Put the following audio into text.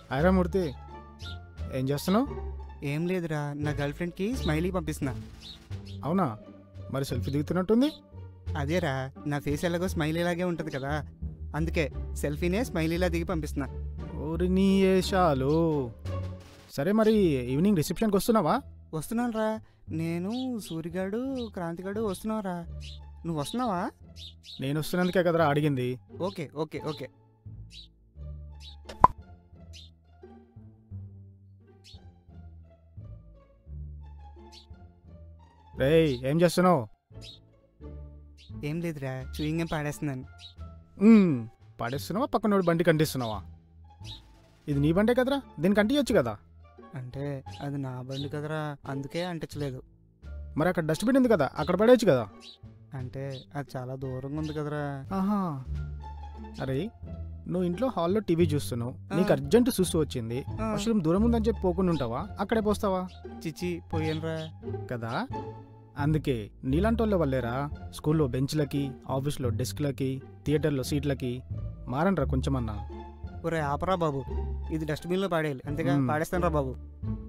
అయిరా మూర్తి ఏం చేస్తున్నావు ఏం లేదురా నా గర్ల్ ఫ్రెండ్కి స్మైలీ పంపిస్తున్నా అవునా మరి సెల్ఫీ దిగుతున్నట్టుంది అదేరా నా ఫేస్ ఎలాగో స్మైలీ లాగే ఉంటుంది కదా అందుకే సెల్ఫీనే స్మైలీలా దిగి పంపిస్తున్నా ఓరి నీ ఏషాలు సరే మరి ఈవినింగ్ రిసెప్షన్కి వస్తున్నావా వస్తున్నాను రా నేను సూర్యగాడు క్రాంతిగాడు వస్తున్నావురా నువ్వు వస్తున్నావా నేను వస్తున్నందుకే కదరా అడిగింది ఓకే ఓకే ఓకే రేయ్ ఏం చేస్తున్నావు ఏం లేదురా చూయింగ్ ఏం పాడేస్తున్నాను మ్మ్, పడేస్తున్నావా పక్కన బండి కంటిస్తున్నావా ఇది నీ బండే కదరా దీనికి అంటియొచ్చు కదా అంటే అది నా బండి కదరా అందుకే అంటించలేదు మరి అక్కడ డస్ట్బిన్ ఉంది కదా అక్కడ పడేయచ్చు కదా అంటే అది చాలా దూరంగా ఉంది కదరా ఆహా అరే నువ్వు ఇంట్లో హాల్లో టీవీ చూస్తున్నావు నీకు ఆ. అర్జెంట్ చూస్తూ వచ్చింది ఆ, వాష్రూమ్ దూరం ఉందని చెప్పి పోకుండా ఉంటావా అక్కడే పోస్తావా చిచ్చి పోయానురా కదా అందుకే నీలాంటి వాళ్ళ వల్లేరా స్కూల్లో బెంచ్లకి ఆఫీస్లో డెస్క్లకి థియేటర్లో సీట్లకి మారండ్రా కొంచెమన్నా ఒరే ఆపరా బాబు ఇది డస్ట్బిన్లో పాడేయాలి అంతేగా మ్మ్. పాడేస్తాను రా బాబు